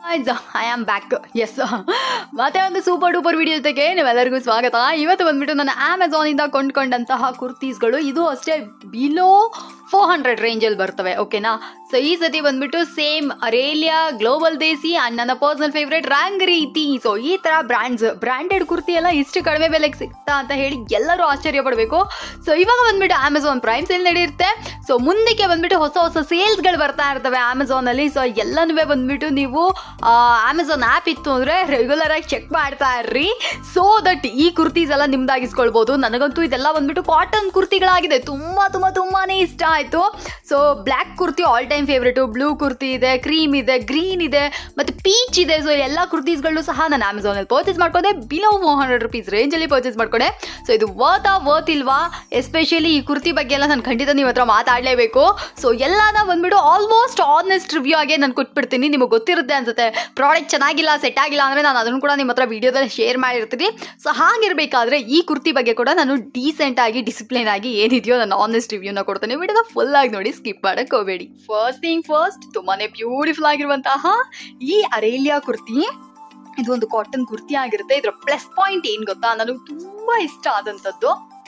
I am back S ಮತ್ತೆ ಒಂದು super duper video ಜೊತೆಗೆ ನೀವೆಲ್ಲರಿಗೂ ಸ್ವಾಗತ ಇವತ್ತು ಬಂದ್ಬಿಟ್ಟು ನನ್ನ Amazon ಇಂದ ಕೊಂಡ್ಕೊಂಡಂತಹ ಕುರ್ತೀಸ್ಗಳು ಇದು ಅಷ್ಟೇ ಬಿಲೋ ಫೋರ್ ಹಂಡ್ರೆಡ್ ರೇಂಜಲ್ಲಿ ಬರ್ತವೆ ಓಕೆನಾ ಸೊ ಈ ಸತಿ ಬಂದ್ಬಿಟ್ಟು same Aurelia Global Desi and ನನ್ನ personal favourite Rangriti so ಈ ತರ ಬ್ರ್ಯಾಂಡ್ಸ್ ಬ್ರ್ಯಾಂಡೆಡ್ ಕುರ್ತಿ ಎಲ್ಲ ಇಷ್ಟು ಕಡಿಮೆ ಬೆಲೆಗೆ ಸಿಗ್ತಾ ಅಂತ ಹೇಳಿ ಎಲ್ಲರೂ ಆಶ್ಚರ್ಯ ಪಡಬೇಕು ಸೊ ಇವಾಗ ಬಂದ್ಬಿಟ್ಟು ಅಮೆಝಾನ್ ಪ್ರೈಮ್ ಸೇಲ್ ನಡೆಯುತ್ತೆ ಸೊ ಮುಂದಕ್ಕೆ ಬಂದ್ಬಿಟ್ಟು ಹೊಸ ಹೊಸ ಸೇಲ್ಸ್ಗಳು ಬರ್ತಾ ಇರ್ತವೆ Amazon ಅಲ್ಲಿ ಸೊ ಎಲ್ಲನೂ ಬಂದ್ಬಿಟ್ಟು ನೀವು ಅಮೆಝಾನ್ ಆ್ಯಪ್ ಇತ್ತು ಅಂದರೆ ರೆಗ್ಯುಲರ್ ಆಗಿ ಚೆಕ್ ಮಾಡ್ತಾ ಇರ್ರಿ ಸೊ ದಟ್ ಈ ಕುರ್ತೀಸ್ ಎಲ್ಲ ನಿಮ್ದಾಗಿಸ್ಕೊಳ್ಬೋದು ನನಗಂತೂ ಇದೆಲ್ಲ ಬಂದ್ಬಿಟ್ಟು ಕಾಟನ್ ಕುರ್ತಿಗಳಾಗಿದೆ ತುಂಬ ತುಂಬ ತುಂಬಾನೇ ಇಷ್ಟ ಆಯಿತು so black kurti all time favourite blue kurti ಇದೆ ಕ್ರೀಮ್ ಇದೆ ಗ್ರೀನ್ ಇದೆ ಮತ್ತು ಪೀಚ್ ಇದೆ ಸೊ ಎಲ್ಲ ಕುರ್ತೀಸ್ಗಳು ಸಹ ನಾನು ಅಮೆಝಾನಲ್ಲಿ ಪರ್ಚೇಸ್ ಮಾಡ್ಕೊಂಡೆ ಬಿಲೋ ಫೋರ್ ಹಂಡ್ರೆಡ್ ರುಪೀಸ್ ರೇಂಜಲ್ಲಿ ಪರ್ಚೇಸ್ ಮಾಡ್ಕೊಂಡೆ ಸೊ ಇದು ವರ್ತಾ ವರ್ತ್ ಇಲ್ವಾ ಎಸ್ಪೆಷಲಿ ಈ ಕುರ್ತಿ ಬಗ್ಗೆ ಎಲ್ಲ ನಾನು ಖಂಡಿತ ನಿಮ್ಮ ಹತ್ರ ಮಾತಾಡಲೇಬೇಕು ಸೊ ಎಲ್ಲಾನ ಬಂದ್ಬಿಟ್ಟು ಆಲ್ಮೋಸ್ಟ್ ಆನೆಸ್ಟ್ ರಿವ್ಯೂ ಆಗಿ ನಾನು ಕೊಟ್ಬಿಡ್ತೀನಿ ನಿಮಗೆ ಗೊತ್ತಿರುತ್ತೆ ಅನ್ಸುತ್ತೆ ಪ್ರಾಡಕ್ಟ್ ಚೆನ್ನಾಗಿಲ್ಲ ಸೆಟ್ ಆಗಿಲ್ಲ ಅಂದರೆ ನಾನು ಅದನ್ನು ಕೂಡ ನಿಮ್ಮ ಹತ್ರ ವಿಡಿಯೋದಲ್ಲಿ ಶೇರ್ ಮಾಡಿರ್ತೀನಿ ಸೊ ಹಾಗಿರಬೇಕಾದ್ರೆ ಈ ಕುರ್ತಿ ಬಗ್ಗೆ ಕೂಡ ನಾನು ಡೀಸೆಂಟ್ ಆಗಿ ಡಿಸಿಪ್ಲಿನ್ ಆಗಿ ಏನಿದೆಯೋ ನಾನು ಆನೆಸ್ಟ್ ರಿವ್ಯೂನ ಕೊಡ್ತೇನೆ ವಿಡಿಯೋನ ಫುಲ್ ಆಗಿ ನೋಡಿ ಸ್ಕಿಪ್ ಮಾಡಕ್ ಹೋಗಬೇಡಿ ಫಸ್ಟ್ ಥಿಂಗ್ ಫಸ್ಟ್ ತುಂಬಾನೇ ಬ್ಯೂಟಿಫುಲ್ ಆಗಿರುವಂತಹ ಈ ಅರೇಲಿಯಾ ಕುರ್ತಿ ಇದು ಒಂದು ಕಾಟನ್ ಕುರ್ತಿ ಆಗಿರುತ್ತೆ ಇದರ ಪ್ಲಸ್ ಪಾಯಿಂಟ್ ಏನ್ ಗೊತ್ತಾ ನನಗೆ ತುಂಬಾ ಇಷ್ಟ ಆದಂಥದ್ದು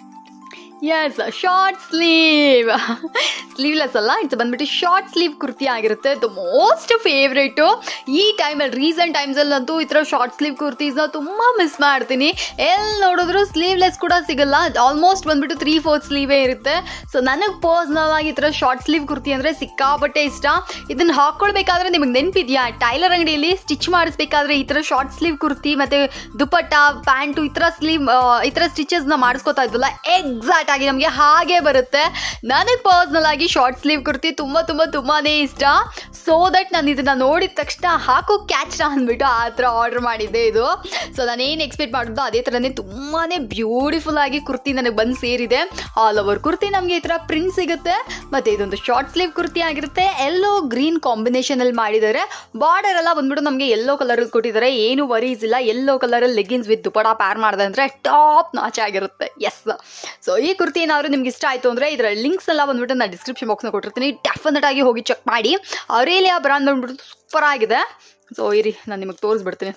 ಎಸ್ ಶಾರ್ಟ್ ಸ್ಲೀವ್ ಸ್ಲೀವ್ಲೆಸ್ ಅಲ್ಲ ಇಟ್ಸ್ ಬಂದ್ಬಿಟ್ಟು ಶಾರ್ಟ್ ಸ್ಲೀವ್ ಕುರ್ತಿ ಆಗಿರುತ್ತೆ ದ ಮೋಸ್ಟ್ ಫೇವ್ರೇಟು ಈ ಟೈಮಲ್ಲಿ ರೀಸೆಂಟ್ ಟೈಮ್ಸಲ್ಲಂತೂ ಈ ಥರ ಶಾರ್ಟ್ ಸ್ಲೀವ್ ಕುರ್ತೀಸ್ನ ತುಂಬ ಮಿಸ್ ಮಾಡ್ತೀನಿ ಎಲ್ಲಿ ನೋಡಿದ್ರು ಸ್ಲೀವ್ಲೆಸ್ ಕೂಡ ಸಿಗಲ್ಲ ಆಲ್ಮೋಸ್ಟ್ ಬಂದ್ಬಿಟ್ಟು ತ್ರೀ ಫೋರ್ತ್ ಸ್ಲೀವೇ ಇರುತ್ತೆ ಸೊ ನನಗೆ ಪರ್ಸ್ನಲ್ ಆಗಿ ಈ ಥರ ಶಾರ್ಟ್ ಸ್ಲೀವ್ ಕುರ್ತಿ ಅಂದರೆ ಸಿಕ್ಕಾಪಟ್ಟೆ ಇಷ್ಟ ಇದನ್ನು ಹಾಕ್ಕೊಳ್ಬೇಕಾದ್ರೆ ನಿಮಗೆ ನೆನಪಿದೆಯಾ ಟೈಲರ್ ಅಂಗಡಿಯಲ್ಲಿ ಸ್ಟಿಚ್ ಮಾಡಿಸ್ಬೇಕಾದ್ರೆ ಈ ಥರ ಶಾರ್ಟ್ ಸ್ಲೀವ್ ಕುರ್ತಿ ಮತ್ತು ದುಪಟ್ಟ ಪ್ಯಾಂಟು ಈ ಥರ ಸ್ಲೀವ್ ಈ ಥರ ಸ್ಟಿಚಸ್ನ ಮಾಡಿಸ್ಕೊತಾ ಇದ್ವಲ್ಲ ಎಕ್ಸಾಕ್ಟ್ ಆಗಿ ನಮಗೆ ಹಾಗೆ ಬರುತ್ತೆ ನನಗೆ ಪರ್ಸ್ನಲ್ ಆಗಿ ಶಾರ್ಟ್ ಸ್ಲೀವ್ ಕುರ್ತಿ ತುಂಬ ತುಂಬ ತುಂಬಾ ಇಷ್ಟ ಸೊ ದಟ್ ನಾನು ಇದನ್ನು ನೋಡಿದ ತಕ್ಷಣ ಹಾಕೋ ಕ್ಯಾಚ್ ಅಂದ್ಬಿಟ್ಟು ಆ ಥರ ಆರ್ಡರ್ ಮಾಡಿದ್ದೆ ಇದು ಸೊ ನಾನು ಏನು ಎಕ್ಸ್ಪೆಕ್ಟ್ ಮಾಡಿದ್ದು ಅದೇ ಥರನೇ ತುಂಬಾ ಬ್ಯೂಟಿಫುಲ್ ಆಗಿ ಕುರ್ತಿ ನನಗೆ ಬಂದು ಸೇರಿದೆ ಆಲ್ ಓವರ್ ಕುರ್ತಿ ನಮಗೆ ಈ ಥರ ಪ್ರಿಂಟ್ ಸಿಗುತ್ತೆ ಮತ್ತು ಇದೊಂದು ಶಾರ್ಟ್ ಸ್ಲೀವ್ ಕುರ್ತಿ ಆಗಿರುತ್ತೆ ಎಲ್ಲೋ ಗ್ರೀನ್ ಕಾಂಬಿನೇಷನಲ್ಲಿ ಮಾಡಿದ್ದಾರೆ ಬಾರ್ಡರ್ ಎಲ್ಲ ಬಂದ್ಬಿಟ್ಟು ನಮಗೆ ಎಲ್ಲೋ ಕಲರ್ ಕೊಟ್ಟಿದ್ದಾರೆ ಏನು ವರೀಸ್ ಇಲ್ಲ ಎಲ್ಲೋ ಕಲರಲ್ಲಿ ಲೆಗಿನ್ಸ್ ವಿತ್ ದುಪಡ ಪ್ಯಾರ್ ಮಾಡಿದೆ ಅಂದರೆ ಟಾಪ್ ನಾಚ್ ಆಗಿರುತ್ತೆ ಎಸ್ ಸೊ ಈ ಕುರ್ತಿ ಏನಾದರೂ ನಿಮ್ಗೆ ಇಷ್ಟ ಆಯಿತು ಅಂದರೆ ಇದರ ಲಿಂಕ್ಸ್ ಎಲ್ಲ ಬಂದ್ಬಿಟ್ಟು ನಾನು ಡಿಸ್ಕ್ರಿಪ್ಷನ್ ಬಾಕ್ಸ್ನ ಕೊಟ್ಟಿರ್ತೀನಿ ಡೆಫಿನೆಟ್ ಆಗಿ ಹೋಗಿ ಚೆಕ್ ಮಾಡಿ ಅರೇಲಿಯಾ ಬ್ರಾಂಡ್ ಬಂದ್ಬಿಟ್ಟು ಸೂಪರ್ ಆಗಿದೆ ಸೊ ಇರಿ ನಾನು ನಿಮಗೆ ತೋರಿಸ್ಬಿಡ್ತೀನಿ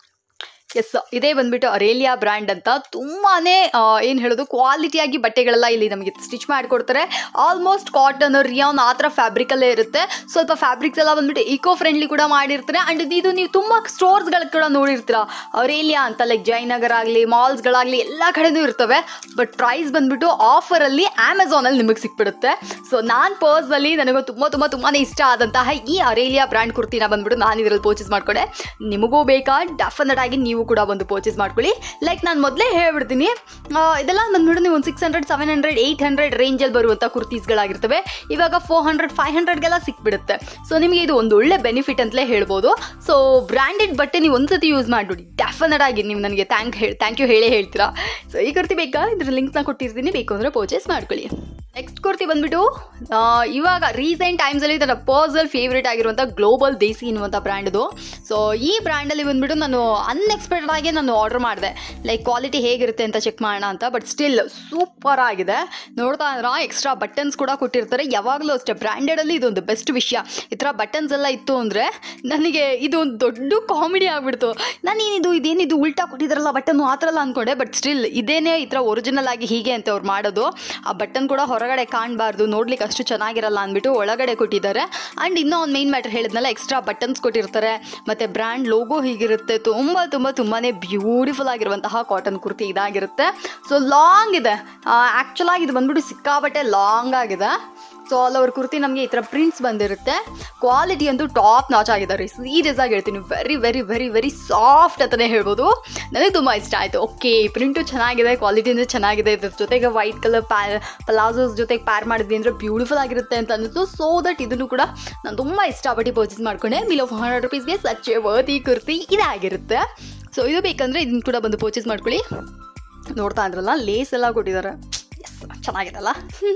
ಎಸ್ ಇದೇ ಬಂದ್ಬಿಟ್ಟು ಅರೇಲಿಯಾ ಬ್ರ್ಯಾಂಡ್ ಅಂತ ತುಂಬಾ ಏನು ಹೇಳೋದು ಕ್ವಾಲಿಟಿಯಾಗಿ ಬಟ್ಟೆಗಳೆಲ್ಲ ಇಲ್ಲಿ ನಮಗೆ ಸ್ಟಿಚ್ ಮಾಡಿಕೊಡ್ತಾರೆ ಆಲ್ಮೋಸ್ಟ್ ಕಾಟನ್ ರಿಯಾನ್ ಆ ಥರ ಫ್ಯಾಬ್ರಿಕಲ್ಲೇ ಇರುತ್ತೆ ಸ್ವಲ್ಪ ಫ್ಯಾಬ್ರಿಕ್ಸ್ ಎಲ್ಲ ಬಂದ್ಬಿಟ್ಟು ಇಕೋ ಫ್ರೆಂಡ್ಲಿ ಕೂಡ ಮಾಡಿರ್ತಾರೆ ಆ್ಯಂಡ್ ಇದು ನೀವು ತುಂಬ ಸ್ಟೋರ್ಸ್ಗಳು ಕೂಡ ನೋಡಿರ್ತೀರ ಅರೇಲಿಯಾ ಅಂತ ಲೈಕ್ ಜಯನಗರ ಆಗಲಿ ಮಾಲ್ಸ್ಗಳಾಗಲಿ ಎಲ್ಲ ಕಡೆನೂ ಇರ್ತವೆ ಬಟ್ ಪ್ರೈಸ್ ಬಂದ್ಬಿಟ್ಟು ಆಫರಲ್ಲಿ ಅಮೆಝಾನಲ್ಲಿ ನಿಮಗೆ ಸಿಕ್ಬಿಡುತ್ತೆ ಸೊ ನಾನು ಪರ್ಸ್ನಲ್ಲಿ ನನಗೂ ತುಂಬ ತುಂಬ ತುಂಬಾ ಇಷ್ಟ ಆದಂತಹ ಈ ಅರೇಲಿಯಾ ಬ್ರ್ಯಾಂಡ್ ಕುರ್ತಿನ ಬಂದ್ಬಿಟ್ಟು ನಾನು ಇದರಲ್ಲಿ ಪರ್ಚೇಸ್ ಮಾಡ್ಕೊಂಡೆ ನಿಮಗೂ ಬೇಕಾ ಡೆಫಿನೆಟ್ ಆಗಿ ನೀವು ಕೂಡ ಒಂದು ಪರ್ಚೇಸ್ ಮಾಡ್ಕೊಳ್ಳಿ ಲೈಕ್ ನಾನು ಮೊದಲೇ ಹೇಳ್ಬಿಡ್ತೀನಿ ಆ, ಇದೆಲ್ಲ ಬಂದ್ಬಿಟ್ಟು ನೀವು ಒಂದು six hundred seven hundred eight hundred ರೇಂಜಲ್ಲಿ ಬರುವಂಥ ಕುರ್ತೀಸ್ಗಳಾಗಿರ್ತವೆ ಇವಾಗ ಫೋರ್ ಹಂಡ್ರೆಡ್ ಫೈವ್ ಹಂಡ್ರೆಡ್ಗೆಲ್ಲ ಸಿಕ್ಬಿಡುತ್ತೆ ಸೊ ನಿಮಗೆ ಇದು ಒಂದು ಒಳ್ಳೆ ಬೆನಿಫಿಟ್ ಅಂತಲೇ ಹೇಳ್ಬೋದು ಸೊ ಬ್ರ್ಯಾಂಡೆಡ್ ಬಟ್ಟೆ ನೀವು ಒಂದ್ಸತಿ ಯೂಸ್ ಮಾಡಿಬಿಡಿ ಡೆಫಿನೆಟ್ ಆಗಿ ನೀವು ನನಗೆ ಥ್ಯಾಂಕ್ ಹೇಳಿ ಥ್ಯಾಂಕ್ ಯು ಹೇಳೇ ಹೇಳ್ತೀರಾ ಸೊ ಈ ಕುರ್ತಿ ಬೇಕಾ ಇದ್ರ ಲಿಂಕ್ನ ಕೊಟ್ಟಿರ್ತೀನಿ ಬೇಕು ಅಂದರೆ ಪರ್ಚೇಸ್ ಮಾಡ್ಕೊಳ್ಳಿ ನೆಕ್ಸ್ಟ್ ಕುರ್ತಿ ಬಂದ್ಬಿಟ್ಟು ಆ, ಇವಾಗ ರೀಸೆಂಟ್ ಟೈಮ್ಸಲ್ಲಿ ನನ್ನ ಪರ್ಸನಲ್ ಫೇವ್ರೇಟ್ ಆಗಿರುವಂಥ ಗ್ಲೋಬಲ್ ದೇಸಿ ಅನ್ನುವಂಥ ಬ್ರ್ಯಾಂಡ್ ಇದು ಸೊ ಈ ಬ್ರ್ಯಾಂಡಲ್ಲಿ ಬಂದ್ಬಿಟ್ಟು ನಾನು ಅನ್ಎಕ್ಸ್ಪೆಕ್ಟೆಡ್ ಆಗಿ ನಾನು ಆರ್ಡರ್ ಮಾಡಿದೆ ಲೈಕ್ ಕ್ವಾಲಿಟಿ ಹೇಗಿರುತ್ತೆ ಅಂತ ಚೆಕ್ ಮಾಡೋಣ ಅಂತ ಬಟ್ ಸ್ಟಿಲ್ ಸೂಪರ್ ಆಗಿದೆ ನೋಡ್ತಾ ಇದ್ರ ಎಕ್ಸ್ಟ್ರಾ ಬಟನ್ಸ್ ಕೂಡ ಕೊಟ್ಟಿರ್ತಾರೆ ಯಾವಾಗಲೂ ಅಷ್ಟೇ ಬ್ರ್ಯಾಂಡೆಡಲ್ಲಿ ಇದೊಂದು ಬೆಸ್ಟ್ ವಿಷಯ ಈ ಥರ ಬಟನ್ಸ್ ಎಲ್ಲ ಇತ್ತು ಅಂದರೆ ನನಗೆ ಇದು ಒಂದು ದೊಡ್ಡ ಕಾಮಿಡಿ ಆಗಿಬಿಡ್ತು ನಾನು ಏನಿದು ಇದೇನಿದು ಉಲ್ಟಾ ಕೊಟ್ಟಿದ್ದಾರಲ್ಲ ಬಟನ್ನು ಆ ಥರ ಎಲ್ಲ ಅಂದ್ಕೊಂಡೆ ಬಟ್ ಸ್ಟಿಲ್ ಇದೇನೇ ಈ ಥರ ಒರಿಜಿನಲ್ ಆಗಿ ಹೀಗೆ ಅಂತ ಅವ್ರು ಮಾಡೋದು ಆ ಬಟನ್ ಕೂಡ ಹೊರಗಡೆ ಕಾಣಬಾರ್ದು ನೋಡ್ಲಿಕ್ಕೆ ಅಷ್ಟು ಚೆನ್ನಾಗಿರಲ್ಲ ಅಂದ್ಬಿಟ್ಟು ಒಳಗಡೆ ಕೊಟ್ಟಿದ್ದಾರೆ ಆ್ಯಂಡ್ ಇನ್ನೂ ಒಂದು ಮೈನ್ ಮ್ಯಾಟರ್ ಹೇಳಿದ್ನಲ್ಲ ಎಕ್ಸ್ಟ್ರಾ ಬಟನ್ಸ್ ಕೊಟ್ಟಿರ್ತಾರೆ ಮತ್ತು ಬ್ರ್ಯಾಂಡ್ ಲೋಗೋ ಹೀಗಿರುತ್ತೆ ತುಂಬ ತುಂಬ ತುಂಬಾ ಬ್ಯೂಟಿಫುಲ್ ಆಗಿರುವಂತಹ ಕಾಟನ್ ಕುರ್ತಿ ಇದಾಗಿರುತ್ತೆ ಸೊ ಲಾಂಗ್ ಇದೆ ಆ್ಯಕ್ಚುಲ್ ಆಗಿ ಇದು ಬಂದ್ಬಿಟ್ಟು ಸಿಕ್ಕಾಬಟ್ಟೆ ಲಾಂಗ್ ಆಗಿದೆ ಸೊ ಆಲ್ ಓವರ್ ಕುರ್ತಿ ನಮಗೆ ಈ ಥರ ಪ್ರಿಂಟ್ಸ್ ಬಂದಿರುತ್ತೆ ಕ್ವಾಲಿಟಿ ಅಂತೂ ಟಾಪ್ ನಾಚ್ ಆಗಿದ್ದಾರೆ ಸೀರಿಯಸ್ ಆಗಿ ಹೇಳ್ತೀನಿ very very very very soft ಅಂತಲೇ ಹೇಳ್ಬೋದು ನನಗೆ ತುಂಬ ಇಷ್ಟ ಆಯಿತು ಓಕೆ ಪ್ರಿಂಟು ಚೆನ್ನಾಗಿದೆ ಕ್ವಾಲಿಟಿನೂ ಚೆನ್ನಾಗಿದೆ ಇದ್ರ ಜೊತೆಗೆ ವೈಟ್ ಕಲರ್ ಪ್ಯಾ ಪಲಾಝೋಸ್ ಜೊತೆಗೆ ಪ್ಯಾರ್ ಮಾಡಿದ್ವಿ ಅಂದರೆ ಬ್ಯೂಟಿಫುಲ್ ಆಗಿರುತ್ತೆ ಅಂತ ಅನ್ನಿಸ್ತು ಸೊ ದಟ್ ಇದನ್ನು ಕೂಡ ನಾನು ತುಂಬ ಇಷ್ಟಪಟ್ಟು ಪರ್ಚೇಸ್ ಮಾಡ್ಕೊಂಡೆ ಬಿಲೋ ಫೋರ್ ಹಂಡ್ರೆಡ್ ರುಪೀಸ್ಗೆ ಸಚ್ಚೆ ವರ್ತಿ ಕುರ್ತಿ ಇದಾಗಿರುತ್ತೆ ಸೊ ಇದು ಬೇಕಂದರೆ ಇದನ್ನು ಕೂಡ ಬಂದು ಪರ್ಚೇಸ್ ಮಾಡ್ಕೊಳ್ಳಿ ನೋಡ್ತಾ ಇದ್ರಲ್ಲ ಲೇಸ್ ಎಲ್ಲ ಕೊಟ್ಟಿದ್ದಾರೆ ಎಸ್ ಚೆನ್ನಾಗಿದಲ್ಲ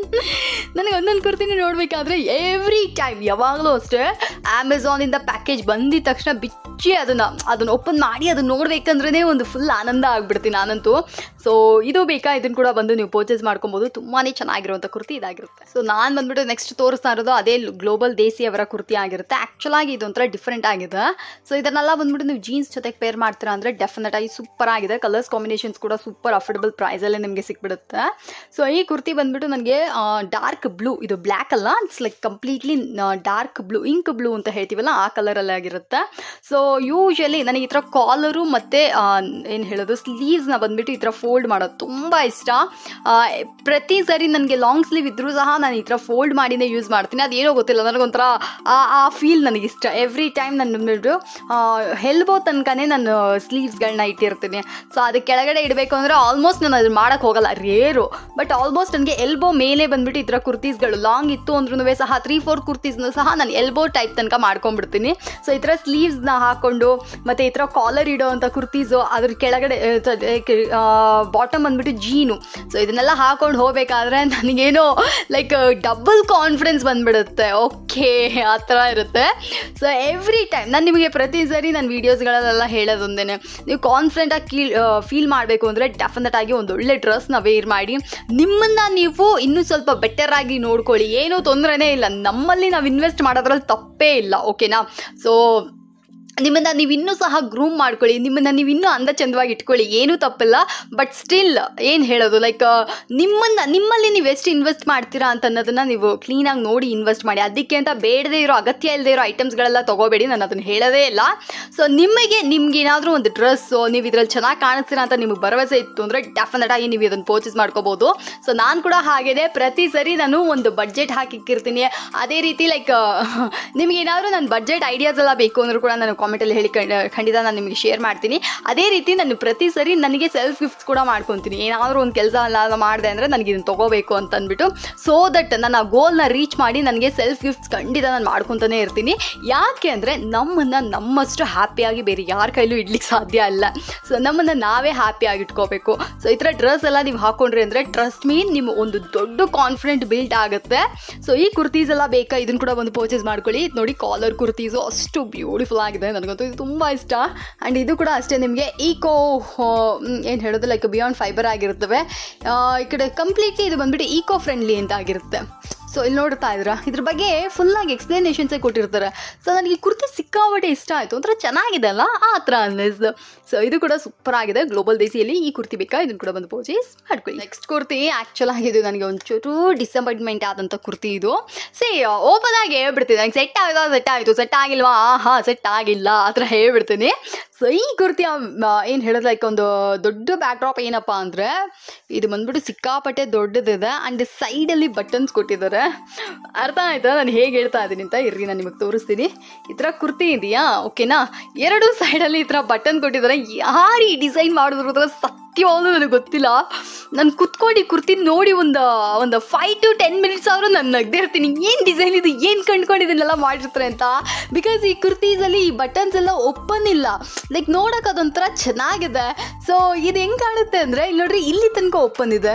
ನನಗೆ ಒಂದೊಂದು ಕುರ್ತಿನ ನೋಡಬೇಕಾದ್ರೆ ಎವ್ರಿ ಟೈಮ್ ಯಾವಾಗಲೂ ಅಷ್ಟೇ ಅಮೆಝಾನಿಂದ ಪ್ಯಾಕೇಜ್ ಬಂದಿದ ತಕ್ಷಣ ಬಿಚ್ಚಿ ಅದನ್ನು ಅದನ್ನು ಓಪನ್ ಮಾಡಿ ಅದನ್ನು ನೋಡ್ಬೇಕಂದ್ರೇ ಒಂದು ಫುಲ್ ಆನಂದ ಆಗ್ಬಿಡ್ತೀನಿ ನಾನಂತೂ ಸೊ ಇದು ಬೇಕಾ ಇದನ್ನು ಕೂಡ ಬಂದು ನೀವು ಪರ್ಚೇಸ್ ಮಾಡ್ಕೊಬೋದು ತುಂಬಾ ಚೆನ್ನಾಗಿರುವಂಥ ಕುರ್ತಿ ಇದಾಗಿರುತ್ತೆ ಸೊ ನಾನು ಬಂದ್ಬಿಟ್ಟು ನೆಕ್ಸ್ಟ್ ತೋರಿಸ್ತಾ ಇರೋದು ಅದೇ ಗ್ಲೋಬಲ್ ದೇಸಿ ಅವರ ಕುರ್ತಿ ಆಗಿರುತ್ತೆ ಆ್ಯಕ್ಚುಲ್ ಆಗಿ ಇದು ಒಂಥರ ಡಿಫ್ರೆಂಟ್ ಆಗಿದೆ ಸೊ ಇದನ್ನೆಲ್ಲ ಬಂದ್ಬಿಟ್ಟು ನೀವು ಜೀನ್ಸ್ ಜೊತೆಗೆ ಪೇರ್ ಮಾಡ್ತೀರಾ ಅಂದರೆ ಡೆಫಿನೆಟ್ ಆಗಿ ಸೂಪರ್ ಆಗಿದೆ ಕಲರ್ಸ್ ಕಾಂಬಿನೇಷನ್ಸ್ ಕೂಡ ಸೂಪರ್ ಅಫೋರ್ಡಬಲ್ ಪ್ರೈಸಲ್ಲೇ ನಿಮಗೆ ಸಿಕ್ಬಿಡುತ್ತೆ ಸೊ ಈ ಕುರ್ತಿ ಬಂದ್ಬಿಟ್ಟು ನನಗೆ ಡಾರ್ಕ್ ಬ್ಲೂ ಇದು ಬ್ಲ್ಯಾಕ್ ಅಲ್ಲ it's like completely dark blue ink blue ಅಂತ ಹೇಳ್ತೀವಲ್ಲ ಆ ಕಲರಲ್ಲಿ ಆಗಿರುತ್ತೆ ಸೊ ಯೂಶಲಿ ನನಗೆ ಈ ಥರ ಕಾಲರು ಮತ್ತು ಏನು ಹೇಳೋದು ಸ್ಲೀವ್ಸ್ನ ಬಂದ್ಬಿಟ್ಟು ಈ ಥರ ಫೋಲ್ಡ್ ಮಾಡೋದು ತುಂಬ ಇಷ್ಟ ಆ, ಪ್ರತಿ ಸರಿ ನನಗೆ ಲಾಂಗ್ ಸ್ಲೀವ್ ಇದ್ರೂ ಸಹ ನಾನು ಈ ಥರ ಫೋಲ್ಡ್ ಮಾಡಿನೇ ಯೂಸ್ ಮಾಡ್ತೀನಿ ಅದೇನೋ ಗೊತ್ತಿಲ್ಲ ನನಗೊಂಥರ ಆ ಆ ಫೀಲ್ ನನಗೆ ಇಷ್ಟ ಎವ್ರಿ ಟೈಮ್ ನಾನು ಬಂದ್ಬಿಟ್ಟು ಹೆಲ್ಬೋ ತನಕನೇ ನಾನು ಸ್ಲೀವ್ಸ್ಗಳನ್ನ ಇಟ್ಟಿರ್ತೀನಿ ಸೊ ಅದಕ್ಕೆ ಕೆಳಗಡೆ ಇಡಬೇಕು ಅಂದರೆ ಆಲ್ಮೋಸ್ಟ್ ನಾನು ಅದನ್ನ ಮಾಡೋಕ್ಕೆ ಹೋಗಲ್ಲ ರೇರು ಬಟ್ ಆಲ್ಮೋಸ್ಟ್ ನನಗೆ ಎಲ್ಬೋ ಮೇಲೆ ಬಂದ್ಬಿಟ್ಟು ಈ ಥರ ಕುರ್ತೀಸ್ಗಳು ಲಾಂಗ್ ಇತ್ತು ಅಂದ್ರೂ ಸಹ ತ್ರೀ ಫೋರ್ ಕುರ್ತೀಸ್ನು ಸಹ ನಾನು ಎಲ್ಬೋ ಟೈಪ್ ತನಕ ಮಾಡ್ಕೊಂಡ್ಬಿಡ್ತೀನಿ ಸೊ ಈ ಥರ ಸ್ಲೀವ್ಸ್ನ ಹಾಕ್ಕೊಂಡು ಮತ್ತು ಈ ಥರ ಕಾಲರ್ ಇಡೋ ಅಂಥ ಕುರ್ತೀಸು ಅದ್ರ ಕೆಳಗಡೆ ಬಾಟಮ್ ಬಂದ್ಬಿಟ್ಟು ಜೀನು ಸೊ ಇದನ್ನೆಲ್ಲ ಹಾಕೊಂಡು ಹೋಗ್ಬೇಕಾದ್ರೆ ನನಗೇನೋ ಲೈಕ್ ಡಬಲ್ ಕಾನ್ಫಿಡೆನ್ಸ್ ಬಂದ್ಬಿಡುತ್ತೆ ಓಕೆ ಆ ಥರ ಇರುತ್ತೆ ಸೊ ಎವ್ರಿ ಟೈಮ್ ನಾನು ನಿಮಗೆ ಪ್ರತಿ ಸರಿ ನನ್ನ ವೀಡಿಯೋಸ್ಗಳಲ್ಲೆಲ್ಲ ಹೇಳೋದೊಂದೇ ನೀವು ಕಾನ್ಫಿಡೆಂಟಾಗಿ ಕೀಲ್ ಫೀಲ್ ಮಾಡಬೇಕು ಅಂದರೆ ಡೆಫಿನೆಟ್ ಆಗಿ ಒಂದು ಒಳ್ಳೆ ಡ್ರೆಸ್ನ ವೇರ್ ಮಾಡಿ ನಿಮ್ಮನ್ನು ನೀವು ಇನ್ನೂ ಸ್ವಲ್ಪ ಬೆಟರ್ ಆಗಿ ನೋಡ್ಕೊಳ್ಳಿ ಏನೂ ತೊಂದರೆನೇ ಇಲ್ಲ ನಮ್ಮಲ್ಲಿ ನಾವು ಇನ್ವೆಸ್ಟ್ ಮಾಡೋದ್ರಲ್ಲಿ ತಪ್ಪೇ ಇಲ್ಲ ಓಕೆನಾ ಸೊ ನಿಮ್ಮನ್ನು ನೀವು ಇನ್ನೂ ಸಹ ಗ್ರೂಮ್ ಮಾಡ್ಕೊಳ್ಳಿ ನಿಮ್ಮನ್ನು ನೀವು ಇನ್ನೂ ಅಂದ ಚಂದವಾಗಿ ಇಟ್ಕೊಳ್ಳಿ ಏನೂ ತಪ್ಪಿಲ್ಲ ಬಟ್ ಸ್ಟಿಲ್ ಏನು ಹೇಳೋದು ಲೈಕ್ ನಿಮ್ಮನ್ನು ನಿಮ್ಮಲ್ಲಿ ನೀವು ಎಷ್ಟು ಇನ್ವೆಸ್ಟ್ ಮಾಡ್ತೀರಾ ಅಂತ ಅನ್ನೋದನ್ನು ನೀವು ಕ್ಲೀನಾಗಿ ನೋಡಿ ಇನ್ವೆಸ್ಟ್ ಮಾಡಿ ಅದಕ್ಕೆ ಅಂತ ಬೇಡದೇ ಇರೋ ಅಗತ್ಯ ಇಲ್ಲದೆ ಇರೋ ಐಟಮ್ಸ್ಗಳೆಲ್ಲ ತೊಗೋಬೇಡಿ ನಾನು ಅದನ್ನು ಹೇಳೋದೇ ಇಲ್ಲ ಸೊ ನಿಮಗೆ ನಿಮ್ಗೆ ಏನಾದರೂ ಒಂದು ಡ್ರೆಸ್ಸು ನೀವು ಇದ್ರಲ್ಲಿ ಚೆನ್ನಾಗಿ ಕಾಣಿಸ್ತೀರಾ ಅಂತ ನಿಮಗೆ ಭರವಸೆ ಇತ್ತು ಅಂದರೆ ಡೆಫಿನೆಟ್ ಆಗಿ ನೀವು ಇದನ್ನು ಪರ್ಚೇಸ್ ಮಾಡ್ಕೋಬೋದು ಸೊ ನಾನು ಕೂಡ ಹಾಗೇನೆ ಪ್ರತಿ ಸರಿ ನಾನು ಒಂದು ಬಡ್ಜೆಟ್ ಹಾಕಿಕ್ಕಿರ್ತೀನಿ ಅದೇ ರೀತಿ ಲೈಕ್ ನಿಮ್ಗೆ ಏನಾದರೂ ನನ್ನ ಬಡ್ಜೆಟ್ ಐಡಿಯಾಸ್ ಎಲ್ಲ ಬೇಕು ಅಂದರೂ ಕೂಡ ನಾನು ಕಾಮೆಂಟಲ್ಲಿ ಹೇಳಿ ಖಂಡ- ಖಂಡಿತ ನಾನು ನಿಮಗೆ ಶೇರ್ ಮಾಡ್ತೀನಿ ಅದೇ ರೀತಿ ನಾನು ಪ್ರತಿ ಸರಿ ನನಗೆ ಸೆಲ್ಫ್ ಗಿಫ್ಟ್ಸ್ ಕೂಡ ಮಾಡ್ಕೊತೀನಿ ಏನಾದರೂ ಒಂದು ಕೆಲಸ ಎಲ್ಲ ಮಾಡಿದೆ ಅಂದರೆ ನನಗೆ ಇದನ್ನು ತೊಗೋಬೇಕು ಅಂತ ಅಂದ್ಬಿಟ್ಟು ಸೊ ದಟ್ ನಾನು ಆ ಗೋಲ್ನ ರೀಚ್ ಮಾಡಿ ನನಗೆ ಸೆಲ್ಫ್ ಗಿಫ್ಟ್ಸ್ ಖಂಡಿತ ನಾನು ಮಾಡ್ಕೊತಾನೆ ಇರ್ತೀನಿ ಯಾಕೆ ಅಂದರೆ ನಮ್ಮನ್ನು ನಮ್ಮಷ್ಟು ಹ್ಯಾಪಿಯಾಗಿ ಬೇರೆ ಯಾರ ಕೈಲೂ ಇಡ್ಲಿಕ್ಕೆ ಸಾಧ್ಯ ಇಲ್ಲ ಸೊ ನಮ್ಮನ್ನು ನಾವೇ ಹ್ಯಾಪಿಯಾಗಿ ಇಟ್ಕೋಬೇಕು ಸೊ ಈ ಥರ ಡ್ರೆಸ್ ಎಲ್ಲ ನೀವು ಹಾಕೊಂಡ್ರಿ ಅಂದರೆ ಟ್ರಸ್ಟ್ ಮೀನ್ ನಿಮ್ಮ ಒಂದು ದೊಡ್ಡ ಕಾನ್ಫಿಡೆಂಟ್ ಬಿಲ್ಡ್ ಆಗುತ್ತೆ ಸೊ ಈ ಕುರ್ತೀಸ್ ಎಲ್ಲ ಬೇಕಾ ಇದನ್ನು ಕೂಡ ಒಂದು ಪರ್ಚೇಸ್ ಮಾಡ್ಕೊಳ್ಳಿ ಇದ್ ನೋಡಿ ಕಾಲರ್ ಕುರ್ತೀಸು ಅಷ್ಟು ಬ್ಯೂಟಿಫುಲ್ ಆಗಿದೆ ನನಗಂತೂ ಇದು ತುಂಬ ಇಷ್ಟ ಆ್ಯಂಡ್ ಇದು ಕೂಡ ಅಷ್ಟೇ ನಿಮಗೆ ಈಕೋ ಏನು ಹೇಳೋದು ಲೈಕ್ ಬಿಯಾಂಡ್ ಫೈಬರ್ ಆಗಿರ್ತವೆ ಆ, ಈ ಕಡೆ ಕಂಪ್ಲೀಟ್ಲಿ ಇದು ಬಂದ್ಬಿಟ್ಟು ಈಕೋ ಫ್ರೆಂಡ್ಲಿ ಅಂತ ಆಗಿರುತ್ತೆ ಸೊ ಇಲ್ಲಿ ನೋಡ್ತಾ ಇದ್ರ ಇದ್ರ ಬಗ್ಗೆ ಫುಲ್ಲಾಗಿ ಎಕ್ಸ್ಪ್ಲನೇಷನ್ಸೇ ಕೊಟ್ಟಿರ್ತಾರೆ ಸೊ ನನಗೆ ಈ ಕುರ್ತಿ ಸಿಕ್ಕಾಪಟ್ಟೆ ಇಷ್ಟ ಆಯಿತು ಒಂಥರ ಚೆನ್ನಾಗಿದೆ ಅಲ್ಲ ಆ ಥರ ಅನ್ನಿಸ್ದು ಸೊ ಇದು ಕೂಡ ಸೂಪರ್ ಆಗಿದೆ ಗ್ಲೋಬಲ್ ದೇಸಿಯಲ್ಲಿ ಈ ಕುರ್ತಿ ಬೇಕಾ ಇದನ್ನು ಕೂಡ ಬಂದು ಪರ್ಚೇಸ್ ಮಾಡ್ಕೊಳ್ಳಿ ನೆಕ್ಸ್ಟ್ ಕುರ್ತಿ ಆ್ಯಕ್ಚುಲ್ ಆಗಿ ಇದು ನನಗೆ ಒಂಚೂರು ಡಿಸಪಾಯಿಂಟ್ಮೆಂಟ್ ಆದಂಥ ಕುರ್ತಿ ಇದು ಸಿ ಓಪನ್ ಆಗಿ ಹೇಳ್ಬಿಡ್ತೀನಿ ನಂಗೆ ಸೆಟ್ ಆಯ್ತಾ ಸೆಟ್ ಆಯಿತು ಸೆಟ್ ಆಗಿಲ್ವಾ ಹಾಂ ಸೆಟ್ ಆಗಿಲ್ಲ ಆ ಥರ ಹೇಳ್ಬಿಡ್ತೀನಿ ಸೊ ಈ ಕುರ್ತಿ ಏನು ಹೇಳೋದು ಲೈಕ್ ಒಂದು ದೊಡ್ಡ ಬ್ಯಾಕ್ಡ್ರಾಪ್ ಏನಪ್ಪ ಅಂದರೆ ಇದು ಬಂದ್ಬಿಟ್ಟು ಸಿಕ್ಕಾಪಟ್ಟೆ ದೊಡ್ಡದಿದೆ ಆ್ಯಂಡ್ ಸೈಡಲ್ಲಿ ಬಟನ್ಸ್ ಕೊಟ್ಟಿದ್ದಾರೆ ಅರ್ಥ ಆಯ್ತಾ ನಾನು ಹೇಗೆ ಹೇಳ್ತಾ ಇದ್ದೀನಿ ಅಂತ ಇರ್ರಿ ನಾನು ನಿಮಗೆ ತೋರಿಸ್ತೀನಿ ಈ ಥರ ಕುರ್ತಿ ಇದೆಯಾ ಓಕೆನಾ ಎರಡು ಸೈಡಲ್ಲಿ ಈ ಥರ ಬಟನ್ ಕೊಟ್ಟಿದ್ದಾರೆ ಯಾರು ಈ ಡಿಸೈನ್ ಮಾಡಿದ್ರು ಸತ್ಯವಾಗ್ಲೂ ನನಗೆ ಗೊತ್ತಿಲ್ಲ ನಾನು ಕುತ್ಕೊಂಡು ಈ ಕುರ್ತಿ ನೋಡಿ ಒಂದು ಒಂದು ಫೈವ್ ಟು ಟೆನ್ ಮಿನಿಟ್ಸ್ ಆದರೂ ನಾನು ನಗ್ದೇ ಇರ್ತೀನಿ ಏನು ಡಿಸೈನ್ ಇದು ಏನು ಕಂಡ್ಕೊಂಡು ಇದನ್ನೆಲ್ಲ ಮಾಡಿರ್ತಾರೆ ಅಂತ ಬಿಕಾಸ್ ಈ ಕುರ್ತೀಸಲ್ಲಿ ಈ ಬಟನ್ಸ್ ಎಲ್ಲ ಓಪನ್ ಇಲ್ಲ ಲೈಕ್ ನೋಡೋಕೆ ಅದೊಂಥರ ಚೆನ್ನಾಗಿದೆ ಸೊ ಇದು ಹೆಂಗೆ ಕಾಣುತ್ತೆ ಅಂದರೆ ಇಲ್ಲಿ ನೋಡ್ರಿ ಇಲ್ಲಿ ತನಕ ಓಪನ್ ಇದೆ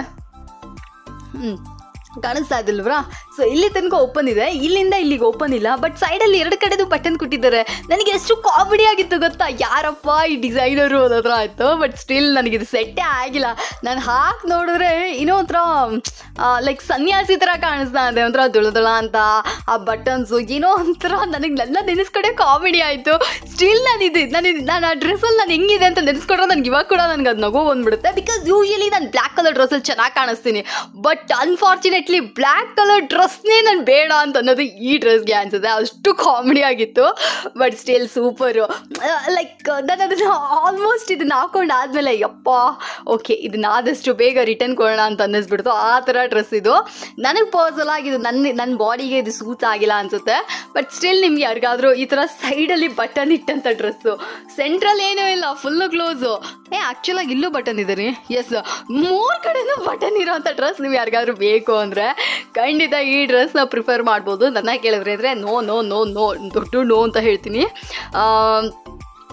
ಹ್ಞೂ ಕಾಣಿಸ್ತಾ ಇದಿಲ್ವ್ರಾ ಸೊ ಇಲ್ಲಿ ತನಕ ಓಪನ್ ಇದೆ ಇಲ್ಲಿಂದ ಇಲ್ಲಿಗೆ ಓಪನ್ ಇಲ್ಲ ಬಟ್ ಸೈಡಲ್ಲಿ ಎರಡು ಕಡೆದು ಬಟನ್ ಕೊಟ್ಟಿದ್ದಾರೆ ನನಗೆ ಎಷ್ಟು ಕಾಮಿಡಿ ಆಗಿತ್ತು ಗೊತ್ತಾ ಯಾರಪ್ಪ ಈ ಡಿಸೈನರು ಅನ್ನೋದ್ರ ಆಯಿತು ಬಟ್ ಸ್ಟಿಲ್ ನನಗಿದು ಸೆಟ್ಟೇ ಆಗಿಲ್ಲ ನಾನು ಹಾಕಿ ನೋಡಿದ್ರೆ ಇನ್ನೂ ಒಂಥರ ಲೈಕ್ ಸನ್ಯಾಸಿ ಥರ ಕಾಣಿಸ್ತಾ ಇದೆ ಒಂಥರ ದುಳದುಳ ಅಂತ ಆ ಬಟನ್ಸು ಏನೋ ಒಂಥರ ನನಗೆ ನನ್ನ ನೆನೆಸ್ಕೊಂಡೆ ಕಾಮಿಡಿ ಆಯಿತು ಸ್ಟಿಲ್ ನಾನು ಇದು ನಾನು ಇದು- ನಾನು ಆ ಡ್ರೆಸ್ಸಲ್ಲಿ ನಾನು ಹೆಂಗಿದೆ ಅಂತ ನೆನೆಸ್ಕೊಂಡ್ರೆ ನನಗೆ ಇವಾಗ ಕೂಡ ನನಗೆ ಅದು ನಗು ಬಂದ್ಬಿಡುತ್ತೆ ಬಿಕಾಸ್ ಯೂಶಲಿ ನಾನು ಬ್ಲ್ಯಾಕ್ ಕಲರ್ ಡ್ರೆಸ್ಸಲ್ಲಿ ಚೆನ್ನಾಗಿ ಕಾಣಿಸ್ತೀನಿ ಬಟ್ ಅನ್ಫಾರ್ಚುನೇಟ್ಲಿ ಬ್ಲ್ಯಾಕ್ ಕಲರ್ ಡ್ರೆಸ್ನೇ ನಾನು ಬೇಡ ಅಂತ ಅನ್ನೋದು ಈ ಡ್ರೆಸ್ಗೆ ಅನ್ಸುತ್ತೆ ಅಷ್ಟು ಕಾಮಿಡಿ ಆಗಿತ್ತು ಬಟ್ ಸ್ಟಿಲ್ ಸೂಪರು ಲೈಕ್ ನಾನು ಅದನ್ನು ಆಲ್ಮೋಸ್ಟ್ ಇದನ್ನ ಹಾಕೊಂಡು ಆದಮೇಲೆ ಯಪ್ಪ ಓಕೆ ಇದನ್ನ ಆದಷ್ಟು ಬೇಗ ರಿಟರ್ನ್ ಕೊಡೋಣ ಅಂತ ಅನ್ನಿಸ್ಬಿಡ್ತು ಆ ಥರ ಡ್ರೆಸ್ ಇದು ನನಗೆ ಪರ್ಸಲ್ ಆಗಿ ಇದು ನನ್ನ ನನ್ನ ಬಾಡಿಗೆ ಇದು ಸೂಟ್ ಆಗಿಲ್ಲ ಅನ್ಸುತ್ತೆ ಬಟ್ ಸ್ಟಿಲ್ ನಿಮ್ಗೆ ಯಾರಿಗಾದ್ರೂ ಈ ಥರ ಸೈಡಲ್ಲಿ ಬಟನ್ ಇಟ್ಟಂಥ ಡ್ರೆಸ್ಸು ಸೆಂಟ್ರಲ್ ಏನೂ ಇಲ್ಲ ಫುಲ್ಲು ಕ್ಲೋಸು ಏ ಆ್ಯಕ್ಚುಲಾಗಿ ಇಲ್ಲೂ ಬಟನ್ ಇದೆ ರೀ ಎಸ್ ಮೂರು ಕಡೆನೂ ಬಟನ್ ಇರೋಂಥ ಡ್ರೆಸ್ ನೀವು ಯಾರಿಗಾದ್ರೂ ಬೇಕು ಅಂದರೆ ಖಂಡಿತ ಈ ಡ್ರೆಸ್ನ ಪ್ರಿಫರ್ ಮಾಡ್ಬೋದು ನನ್ನ ಕೇಳಿದ್ರೆ ಅಂದರೆ ನೋ ನೋ ನೋ ನೋ ದೊಡ್ಡ ನೋ ಅಂತ ಹೇಳ್ತೀನಿ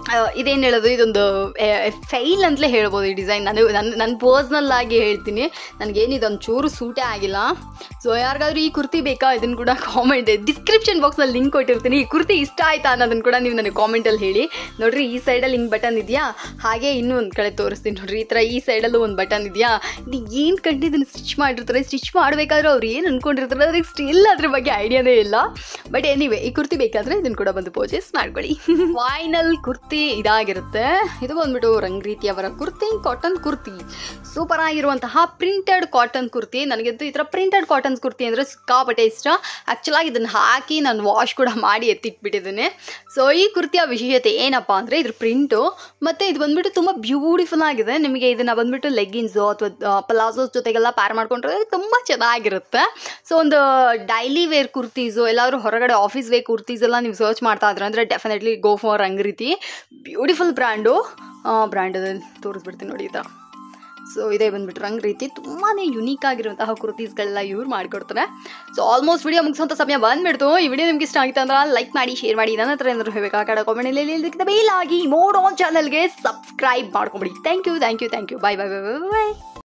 ಇದೇನು ಹೇಳೋದು ಇದೊಂದು ಫೈಲ್ ಅಂತಲೇ ಹೇಳ್ಬೋದು ಈ ಡಿಸೈನ್ ನಾನು ನನ್ನ ನನ್ನ ಪರ್ಸ್ನಲ್ ಆಗಿ ಹೇಳ್ತೀನಿ ನನಗೇನು ಇದೊಂದು ಚೂರು ಸೂಟೇ ಆಗಿಲ್ಲ ಸೊ ಯಾರಿಗಾದ್ರೂ ಈ ಕುರ್ತಿ ಬೇಕಾ ಇದನ್ನು ಕೂಡ ಕಾಮೆಂಟ್ ಡಿಸ್ಕ್ರಿಪ್ಷನ್ ಬಾಕ್ಸ್ನಲ್ಲಿ ಲಿಂಕ್ ಕೊಟ್ಟಿರ್ತೀನಿ ಈ ಕುರ್ತಿ ಇಷ್ಟ ಆಯ್ತಾ ಅನ್ನೋದನ್ನು ಕೂಡ ನೀವು ನನಗೆ ಕಾಮೆಂಟಲ್ಲಿ ಹೇಳಿ ನೋಡ್ರಿ ಈ ಸೈಡಲ್ಲಿ ಹಿಂಗೆ ಬಟನ್ ಇದೆಯಾ ಹಾಗೆ ಇನ್ನೂ ಒಂದು ಕಡೆ ತೋರಿಸ್ತೀನಿ ನೋಡ್ರಿ ಈ ಥರ ಈ ಸೈಡಲ್ಲೂ ಒಂದು ಬಟನ್ ಇದೆಯಾ ಇದು ಏನು ಕಂಡು ಇದನ್ನು ಸ್ಟಿಚ್ ಮಾಡಿರ್ತಾರೆ ಸ್ಟಿಚ್ ಮಾಡಬೇಕಾದ್ರೆ ಅವ್ರು ಏನು ಅಂದ್ಕೊಂಡಿರ್ತಾರೆ ಅದಕ್ಕೆ ಸ್ಟಿಲ್ ಅದ್ರ ಬಗ್ಗೆ ಐಡಿಯಾನೇ ಇಲ್ಲ ಬಟ್ ಎನಿವೆ ಈ ಕುರ್ತಿ ಬೇಕಾದರೆ ಇದನ್ನು ಕೂಡ ಬಂದು ಪರ್ಚೇಸ್ ಮಾಡ್ಕೊಳ್ಳಿ ಫೈನಲ್ ಕುರ್ತಿ ಇದಾಗಿರುತ್ತೆ ಇದು ಬಂದ್ಬಿಟ್ಟು ರಂಗ್ ರೀತಿಯವರ ಕುರ್ತಿ ಕಾಟನ್ ಕುರ್ತಿ ಸೂಪರ್ ಆಗಿರುವಂತಹ ಪ್ರಿಂಟೆಡ್ ಕಾಟನ್ ಕುರ್ತಿ ನನಗಂತೂ ಈ ಥರ ಪ್ರಿಂಟೆಡ್ ಕಾಟನ್ ಕುರ್ತಿ ಅಂದರೆ ಸಿಕ್ಕಾಪಟ್ಟೆ ಇಷ್ಟ ಆ್ಯಕ್ಚುಲಾಗಿ ಇದನ್ನು ಹಾಕಿ ನಾನು ವಾಶ್ ಕೂಡ ಮಾಡಿ ಎತ್ತಿಟ್ಬಿಟ್ಟಿದ್ದೇನೆ ಸೊ ಈ ಕುರ್ತಿಯ ವಿಶೇಷತೆ ಏನಪ್ಪ ಅಂದರೆ ಇದ್ರ ಪ್ರಿಂಟು ಮತ್ತು ಇದು ಬಂದ್ಬಿಟ್ಟು ತುಂಬ ಬ್ಯೂಟಿಫುಲ್ ಆಗಿದೆ ನಿಮಗೆ ಇದನ್ನು ಬಂದ್ಬಿಟ್ಟು ಲೆಗ್ಗಿನ್ಸು ಅಥವಾ ಪಲಾಜೋಸ್ ಜೊತೆಗೆಲ್ಲ ಪ್ಯಾರ್ ಮಾಡ್ಕೊಂಡ್ರೆ ತುಂಬ ಚೆನ್ನಾಗಿರುತ್ತೆ ಸೊ ಒಂದು ಡೈಲಿ ವೇರ್ ಕುರ್ತೀಸು ಎಲ್ಲಾದರೂ ಹೊರಗಡೆ ಆಫೀಸ್ ವೇರ್ ಕುರ್ತೀಸ್ ಎಲ್ಲ ನೀವು ಸರ್ಚ್ ಮಾಡ್ತಾ ಇದ್ರೆ ಅಂದರೆ ಡೆಫಿನೆಟ್ಲಿ ಗೋ ಫಾರ್ ರಂಗ್ ರೀತಿ ಬ್ಯೂಟಿಫುಲ್ ಬ್ರ್ಯಾಂಡು ಬ್ರ್ಯಾಂಡ್ ತೋರಿಸ್ಬಿಡ್ತೀನಿ ನೋಡಿ ಈ ಥರ ಸೊ ಇದೇ ಬಂದ್ಬಿಟ್ಟು ರಂಗ್ ರೀತಿ ತುಂಬಾ ಯುನೀಕ್ ಆಗಿರುವಂತಹ ಕುರ್ತೀಸ್ಗಳೆಲ್ಲ ಇವ್ರು ಮಾಡಿಕೊಡ್ತಾರೆ ಸೊ ಆಲ್ಮೋಸ್ಟ್ ವಿಡಿಯೋ ಮುಗಿಸುವಂಥ ಸಮಯ ಬಂದ್ಬಿಡ್ತು ಈ ವಿಡಿಯೋ ನಿಮ್ಗೆ ಇಷ್ಟ ಆಗಿತ್ತು ಅಂದ್ರೆ ಲೈಕ್ ಮಾಡಿ ಶೇರ್ ಮಾಡಿ ನನ್ನ ಹತ್ರ ಏನಾದ್ರು ಹೇಳಬೇಕು ಆ ಕಡೆ ಕಾಮೆಂಟಲ್ಲಿ ಬೇಲ್ ಆಗಿ ಮೋಡ್ ಆನ್ ಚಾನಲ್ಗೆ ಸಬ್ಸ್ಕ್ರೈಬ್ ಮಾಡ್ಕೊಂಬಿಡಿ thank you thank you thank you bye bye bye bye bye